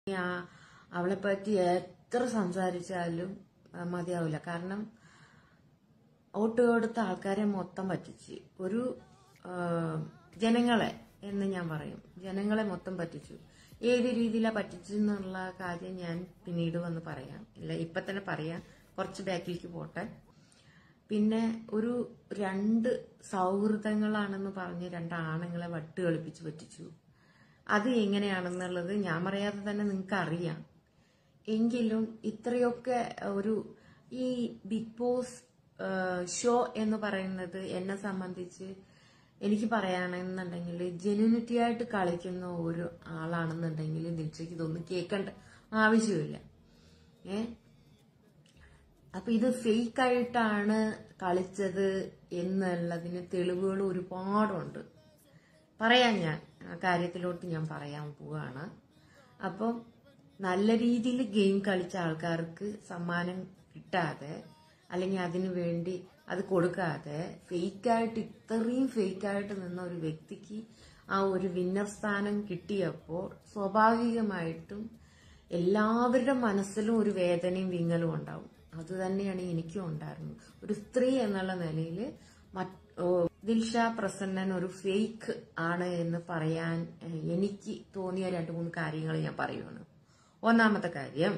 ആ അവളെ പറ്റി എത്ര സംസാരിച്ചാലും ആ, മതിയാവില്ല കാരണം വോട്ട് കൊടുത്ത ആൾക്കാരെ മൊത്തം പറ്റിച്ച് ഒരു ആ, ജനങ്ങളെ എന്ന് ഞാൻ പറയും ജനങ്ങളെ മൊത്തം പറ്റിച്ചു ഏത് രീതിയിലാണ് പറ്റിച്ചെന്നുള്ള കാര്യം ഞാൻ പിന്നീട് വന്ന് പറയാം ഇല്ല ഇപ്പൊ തന്നെ പറയാം കുറച്ച് ബാക്കിലേക്ക് പോട്ടെ പിന്നെ ഒരു രണ്ട് സൗഹൃദങ്ങളാണെന്ന് പറഞ്ഞ് രണ്ട് ആണുങ്ങളെ വട്ട് കളിപ്പിച്ച് പറ്റിച്ചു അത് എങ്ങനെയാണെന്നുള്ളത് ഞാൻ പറയാതെ തന്നെ നിങ്ങൾക്ക് അറിയാം എങ്കിലും ഇത്രയൊക്കെ ഒരു ഈ ബിഗ് ബോസ് ഷോ എന്ന് പറയുന്നത് എന്നെ സംബന്ധിച്ച് എനിക്ക് പറയാണെന്നുണ്ടെങ്കിൽ ജെന്യൂനിറ്റി ആയിട്ട് കളിക്കുന്ന ഒരു ആളാണെന്നുണ്ടെങ്കിൽ ദിൽഷയ്ക്ക് ഇതൊന്നും കേൾക്കേണ്ട ആവശ്യമില്ല ഏ അപ്പൊ ഇത് ഫേക്ക് ആയിട്ടാണ് കളിച്ചത് എന്നുള്ളതിന് തെളിവുകൾ ഒരുപാടുണ്ട് പറയാം ഞാൻ ആ കാര്യത്തിലോട്ട് ഞാൻ പറയാൻ പോവാണ് അപ്പം നല്ല രീതിയിൽ ഗെയിം കളിച്ച ആൾക്കാർക്ക് സമ്മാനം കിട്ടാതെ അല്ലെങ്കിൽ അതിനു വേണ്ടി അത് കൊടുക്കാതെ ഫേക്കായിട്ട് ഇത്രയും ഫേക്കായിട്ട് നിന്ന ഒരു വ്യക്തിക്ക് ആ ഒരു വിന്നർ സ്ഥാനം കിട്ടിയപ്പോൾ സ്വാഭാവികമായിട്ടും എല്ലാവരുടെ മനസ്സിലും ഒരു വേദനയും വിങ്ങലും ഉണ്ടാവും അത് തന്നെയാണ് എനിക്കും ഉണ്ടായിരുന്നത് ഒരു സ്ത്രീ എന്നുള്ള നിലയിൽ ദിൽഷ പ്രസന്നൻ ഒരു ഫേക്ക് ആണ് എന്ന് പറയാൻ ഏഹ്, എനിക്ക് തോന്നിയ രണ്ട് മൂന്ന് കാര്യങ്ങൾ ഞാൻ പറയുവാണ് ഒന്നാമത്തെ കാര്യം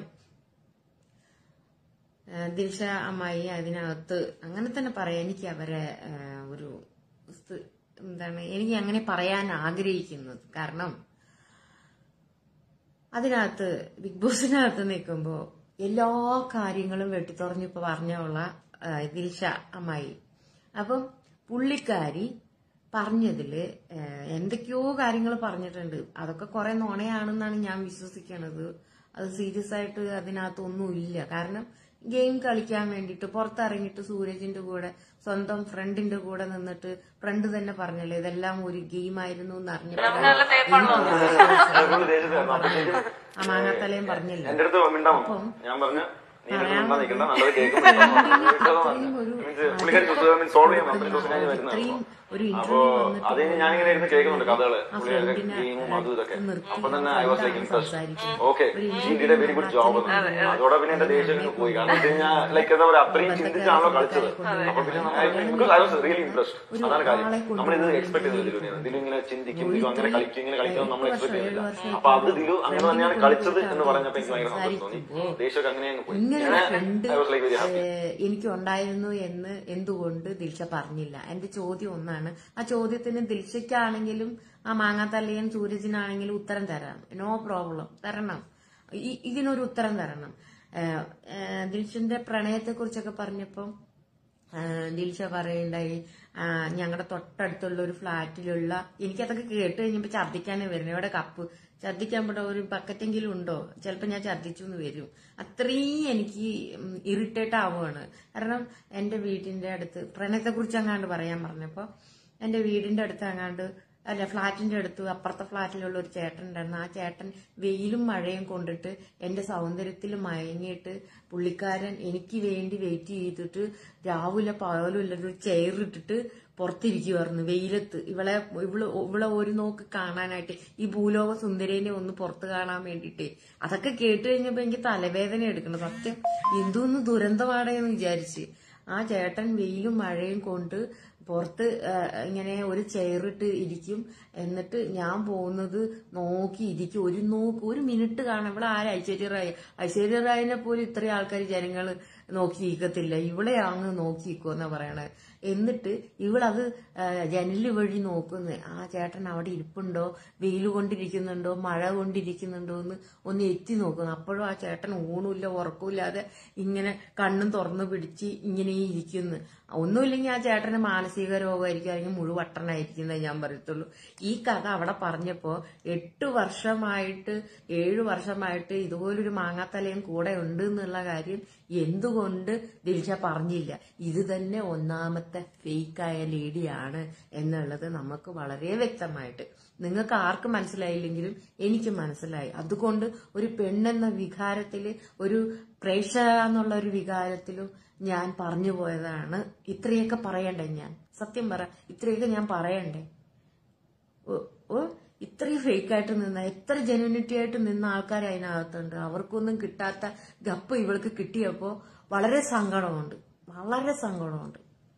ഏഹ്, ദിൽഷ അമ്മായി അതിനകത്ത് അങ്ങനെ തന്നെ പറയാം എനിക്ക് അവരെ ഏഹ്, ഒരു സ്ത്- എന്താണ് എനിക്ക് അങ്ങനെ പറയാൻ ആഗ്രഹിക്കുന്നത് കാരണം അതിനകത്ത് ബിഗ് ബോസിനകത്ത് നിൽക്കുമ്പോൾ എല്ലാ കാര്യങ്ങളും വെട്ടിത്തുറഞ്ഞ് ഇപ്പൊ പറഞ്ഞുള്ള ആ, ദിൽഷ അമ്മായി അപ്പം പുള്ളിക്കാരി പറഞ്ഞതില് ആ, എന്തൊക്കെയോ കാര്യങ്ങൾ പറഞ്ഞിട്ടുണ്ട് അതൊക്കെ കുറെ നുണയാണെന്നാണ് ഞാൻ വിശ്വസിക്കണത് അത് സീരിയസ് ആയിട്ട് അതിനകത്തൊന്നും ഇല്ല കാരണം ഗെയിം കളിക്കാൻ വേണ്ടിയിട്ട് പുറത്തിറങ്ങിയിട്ട് സൂരജിന്റെ കൂടെ സ്വന്തം ഫ്രണ്ടിന്റെ കൂടെ നിന്നിട്ട് ഫ്രണ്ട് തന്നെ പറഞ്ഞല്ലേ ഇതെല്ലാം ഒരു ഗെയിം ആയിരുന്നു എന്ന് അറിഞ്ഞപ്പോൾ ആ മാങ്ങാത്തലയും പറഞ്ഞില്ല എന്റെ അടുത്ത് മിണ്ടാമോ ഞാൻ പറഞ്ഞ നീ എന്റെ അടുത്ത് മിണ്ടാ നിൽക്കണ്ട നല്ലത് കേൾക്കും പുള്ളിക്കാരി സോൾവ് ചെയ്യാൻ പന്ത്രണ്ട് ദിവസം കഴിഞ്ഞ് വരുന്നതാണ് ഇത്രയും ഒരു അപ്പൊ ഇന്റർവ്യൂ അത് ഞാനിങ്ങനെ ഇരുന്ന് കേൾക്കുന്നുണ്ട് കഥകള് ആ പുള്ളിയുടെ ഫ്രണ്ടിനെ ഗെയിമും അതും ഇതൊക്കെ നിർത്തി അപ്പൊ തന്നെ ഐ വാസ് ലൈക്ക് ഇൻട്രസ്റ്റ് സംസാരിക്കുന്നത്. ഓക്കെ ഒരു she did a very good job അതോടെ പിന്നെ എന്റെ ദേഷ്യം അങ്ങ് പോയി കാരണം വെച്ച് കഴിഞ്ഞാൽ ലൈക്ക് എന്താ പറയാ അത്രയും ചിന്തിച്ചാണല്ലോ കളിച്ചത് അപ്പൊ പിന്നെ because I was really interest അതാണ് കാര്യം നമ്മളിത് എക്സ്പെക്ട് ചെയ്തത് ദിലു ദിലു ഇങ്ങനെ ചിന്തിക്കും ദിലു അങ്ങനെ കളിക്കും ഇങ്ങനെ കളിക്കും നമ്മൾ എക്സ്പെക്ട് ചെയ്തില്ല അപ്പൊ അത് ദിലു അങ്ങനെ തന്നെയാണ് കളിച്ചത് എന്ന് പറഞ്ഞപ്പോ എനിക്ക് ഭയങ്കര സന്തോഷം തോന്നി ദേഷ്യമൊക്കെ അങ്ങനെ അങ്ങ് പോയി ഇങ്ങനെ ഒരു friend I was like very happy എനിക്കുണ്ടായിരുന്നു എന്ന് എന്തുകൊണ്ട് ദിൽഷ പറഞ്ഞില്ല എന്റെ ചോദ്യം ഒന്നാണ് ആ ചോദ്യത്തിന് ദിൽഷയ്ക്കാണെങ്കിലും ആ മാങ്ങാത്തല്ലയൻ സൂരജിനാണെങ്കിലും ഉത്തരം തരാം നോ പ്രോബ്ലം തരണം ഈ- ഇതിനൊരു ഉത്തരം തരണം ഏഹ്, ഏഹ്, ദിൽഷന്റെ പ്രണയത്തെ കുറിച്ചൊക്കെ പറഞ്ഞപ്പം ആഹ് ദിൽഷ പറയുണ്ടായി ഞങ്ങളുടെ തൊട്ടടുത്തുള്ള ഒരു ഫ്ലാറ്റിലുള്ള എനിക്കതൊക്കെ കേട്ട് കഴിഞ്ഞപ്പോ ഛർദ്ദിക്കാനേ വരുന്നത് ഇവിടെ കപ്പ് ഛർദ്ദിക്കാൻ ഇവിടെ ഒരു ബക്കറ്റെങ്കിലും ഉണ്ടോ ചിലപ്പോ ഞാൻ ഛർദ്ദിച്ചു എന്ന് വരും അത്രയും എനിക്ക് ഇറിറ്റേറ്റ് ആവുകയാണ് കാരണം എന്റെ വീടിന്റെ അടുത്ത് പ്രണയത്തെ കുറിച്ച് അങ്ങാണ്ട് പറയാൻ പറഞ്ഞപ്പോ എന്റെ വീടിന്റെ അടുത്ത് അങ്ങാണ്ട് അല്ല ഫ്ലാറ്റിന്റെ അടുത്ത് അപ്പുറത്തെ ഫ്ലാറ്റിലുള്ള ഒരു ചേട്ടൻ ഉണ്ടായിരുന്നു ആ ചേട്ടൻ വെയിലും മഴയും കൊണ്ടിട്ട് എന്റെ സൗന്ദര്യത്തിൽ മയങ്ങിയിട്ട് പുള്ളിക്കാരൻ എനിക്ക് വേണ്ടി വെയിറ്റ് ചെയ്തിട്ട് രാവിലെ പകലും ഒരു ചെയർ ഇട്ടിട്ട് പുറത്തിരിക്കുമായിരുന്നു വെയിലത്ത് ഇവളെ ഇവള് ഇവളെ ഒരു നോക്ക് കാണാനായിട്ട് ഈ ഭൂലോക സുന്ദരേനെ ഒന്ന് പുറത്ത് കാണാൻ വേണ്ടിയിട്ട് അതൊക്കെ കേട്ട് കഴിഞ്ഞപ്പോ എനിക്ക് തലവേദന എടുക്കണം സത്യം എന്തോന്ന് ദുരന്തമാടേന്ന് വിചാരിച്ച് ആ ചേട്ടൻ വെയിലും മഴയും കൊണ്ട് പുറത്ത് ആ, ഇങ്ങനെ ഒരു ചെയറിട്ട് ഇരിക്കും എന്നിട്ട് ഞാൻ പോകുന്നത് നോക്കി ഇരിക്കും ഒരു നോക്ക് ഒരു മിനിറ്റ് കാണാം ഇവിടെ ആര് ഐശ്വര്യ റായ് ഐശ്വര്യ റായിനെ പോലും ഇത്രയും ആൾക്കാർ ജനങ്ങൾ നോക്കി നിൽക്കത്തില്ല ഇവിടെ അങ്ങ് നോക്കി നിൽക്കുമെന്നാ പറയണത് എന്നിട്ട് ഇവളത് ആ, ജനല് വഴി നോക്കുന്നു ആ ചേട്ടൻ അവിടെ ഇരിപ്പുണ്ടോ വെയിൽ കൊണ്ടിരിക്കുന്നുണ്ടോ മഴ കൊണ്ടിരിക്കുന്നുണ്ടോ എന്ന് ഒന്ന് എത്തി നോക്കുന്നു അപ്പോഴും ആ ചേട്ടൻ ഊണുമില്ല ഉറക്കമില്ലാതെ ഇങ്ങനെ കണ്ണും തുറന്നു പിടിച്ച് ഇങ്ങനെ ഇരിക്കുന്നു ഒന്നുമില്ലെങ്കിൽ ആ ചേട്ടന് മാനസിക രോഗമായിരിക്കും അല്ലെങ്കിൽ മുഴുവട്ടനായിരിക്കുന്നേ ഞാൻ പറയത്തുള്ളൂ ഈ കഥ അവിടെ പറഞ്ഞപ്പോ എട്ട് വർഷമായിട്ട് ഏഴു വർഷമായിട്ട് ഇതുപോലൊരു മാങ്ങാത്തലയും കൂടെ ഉണ്ട് എന്നുള്ള കാര്യം എന്തുകൊണ്ട് ദിൽഷ പറഞ്ഞില്ല ഇത് തന്നെ ഒന്നാമത്തെ ഫേക്കായ ലേഡിയാണ് എന്നുള്ളത് നമുക്ക് വളരെ വ്യക്തമായിട്ട് നിങ്ങൾക്ക് ആർക്ക് മനസ്സിലായില്ലെങ്കിലും എനിക്ക് മനസ്സിലായി അതുകൊണ്ട് ഒരു പെണ്ണെന്ന വികാരത്തില് ഒരു പ്രേക്ഷക എന്നുള്ള ഒരു വികാരത്തിലും ഞാൻ പറഞ്ഞു പോയതാണ് ഇത്രയൊക്കെ പറയണ്ടേ ഞാൻ സത്യം പറ ഇത്രയൊക്കെ ഞാൻ പറയണ്ടേ ഓ ഓ ഇത്രയും ഫേക്കായിട്ട് നിന്ന എത്ര ജെന്യൂനിറ്റി ആയിട്ട് നിന്ന ആൾക്കാർ അതിനകത്തുണ്ട് അവർക്കൊന്നും കിട്ടാത്ത ഗപ്പ് ഇവൾക്ക് കിട്ടിയപ്പോ വളരെ സങ്കടമുണ്ട് വളരെ സങ്കടമുണ്ട്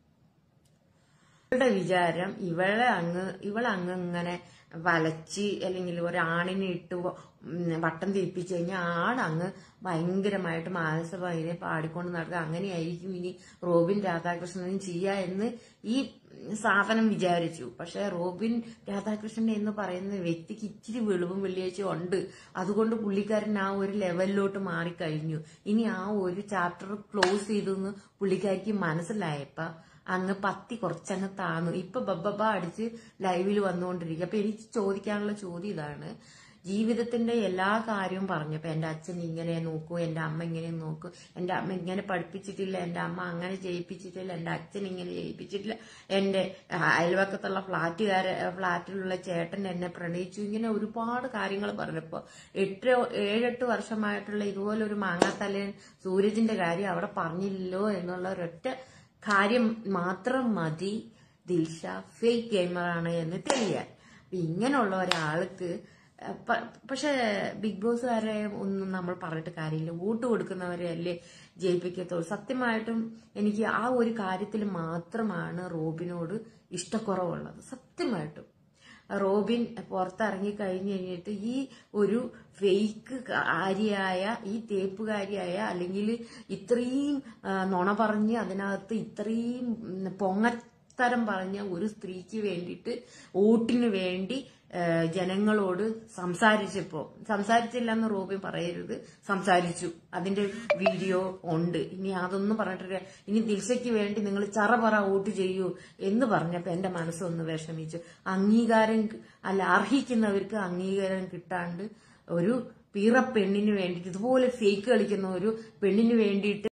ഇവളുടെ വിചാരം ഇവളെ അങ്ങ് ഇവളങ്ങ് ഇങ്ങനെ വലച്ച് അല്ലെങ്കിൽ ഒരാണിനെ ഇട്ട് വ- ഉം വട്ടം തിരിപ്പിച്ചു കഴിഞ്ഞാൽ ആളങ്ങ് ഭയങ്കരമായിട്ട് മാനസഭയിനെ പാടിക്കൊണ്ട് നടക്കുക അങ്ങനെയായിരിക്കും ഇനി റോബിൻ രാധാകൃഷ്ണനും ചെയ്യുക എന്ന് ഈ സാധനം വിചാരിച്ചു പക്ഷെ റോബിൻ രാധാകൃഷ്ണൻ എന്ന് പറയുന്ന വ്യക്തിക്ക് ഇച്ചിരി വെളിവും വെള്ളിയാഴ്ച ഉണ്ട് അതുകൊണ്ട് പുള്ളിക്കാരൻ ആ ഒരു ലെവലിലോട്ട് മാറിക്കഴിഞ്ഞു ഇനി ആ ഒരു ചാപ്റ്റർ ക്ലോസ് ചെയ്തെന്ന് പുള്ളിക്കാരിക്ക് മനസ്സിലായപ്പോ അങ്ങ് പത്തി കുറച്ചങ്ങ് താന്നു ഇപ്പൊ ബബ്ബബ അടിച്ച് ലൈവിൽ വന്നുകൊണ്ടിരിക്കുക അപ്പൊ എനിക്ക് ചോദിക്കാനുള്ള ചോദ്യം ഇതാണ് ജീവിതത്തിന്റെ എല്ലാ കാര്യവും പറഞ്ഞപ്പോ എന്റെ അച്ഛൻ ഇങ്ങനെ നോക്കൂ എന്റെ അമ്മ ഇങ്ങനെ നോക്കൂ എന്റെ അമ്മ ഇങ്ങനെ പഠിപ്പിച്ചിട്ടില്ല എന്റെ അമ്മ അങ്ങനെ ചെയ്യിപ്പിച്ചിട്ടില്ല എന്റെ അച്ഛൻ ഇങ്ങനെ ചെയ്യിപ്പിച്ചിട്ടില്ല എന്റെ അയൽവക്കത്തുള്ള ഫ്ലാറ്റുകാരെ ഫ്ലാറ്റിലുള്ള ചേട്ടൻ എന്നെ പ്രണയിച്ചു ഇങ്ങനെ ഒരുപാട് കാര്യങ്ങൾ പറഞ്ഞപ്പോ എട്ട് ഏഴെട്ട് വർഷമായിട്ടുള്ള ഇതുപോലെ ഒരു മാങ്ങാത്തലയൻ സൂരജിന്റെ കാര്യം അവിടെ പറഞ്ഞില്ലല്ലോ എന്നുള്ള ഒരൊറ്റ കാര്യം മാത്രം മതി ദിൽഷ ഫേക്ക് ഗെയിമറാണ് എന്ന് തെളിയാൻ അപ്പൊ ഇങ്ങനെയുള്ള ഒരാൾക്ക് അഹ് പ- പക്ഷെ ബിഗ് ബോസുകാരെ ഒന്നും നമ്മൾ പറഞ്ഞിട്ട് കാര്യമില്ല വോട്ട് കൊടുക്കുന്നവരെ അല്ലേ ജയിപ്പിക്കത്തുള്ളൂ സത്യമായിട്ടും എനിക്ക് ആ ഒരു കാര്യത്തിൽ മാത്രമാണ് റോബിനോട് ഇഷ്ടക്കുറവുള്ളത് സത്യമായിട്ടും റോബിൻ പുറത്തിറങ്ങി കഴിഞ്ഞു കഴിഞ്ഞിട്ട് ഈ ഒരു ഫേക്ക് കാരിയായ ഈ തേപ്പുകാരിയായ അല്ലെങ്കിൽ ഇത്രയും ആ, നുണ പറഞ്ഞ് അതിനകത്ത് ഇത്രയും ഉം, പൊങ്ങത്തരം പറഞ്ഞ ഒരു സ്ത്രീക്ക് വേണ്ടിയിട്ട് വോട്ടിന് വേണ്ടി ആ, ജനങ്ങളോട് സംസാരിച്ചപ്പോ സംസാരിച്ചില്ല എന്ന് റോബിൻ പറയരുത് സംസാരിച്ചു അതിന്റെ വീഡിയോ ഉണ്ട് ഇനി അതൊന്നും പറഞ്ഞിട്ടില്ല ഇനി ദിൽഷയ്ക്ക് വേണ്ടി നിങ്ങൾ ചറപറ വോട്ട് ചെയ്യൂ എന്ന് പറഞ്ഞപ്പോ എന്റെ മനസ്സൊന്ന് വിഷമിച്ചു അംഗീകാരം കി- അല്ല അർഹിക്കുന്നവർക്ക് അംഗീകാരം കിട്ടാണ്ട് ഒരു പീറ പെണ്ണിന് വേണ്ടിയിട്ട് ഇതുപോലെ ഫേക്ക് കളിക്കുന്ന ഒരു പെണ്ണിന് വേണ്ടിയിട്ട്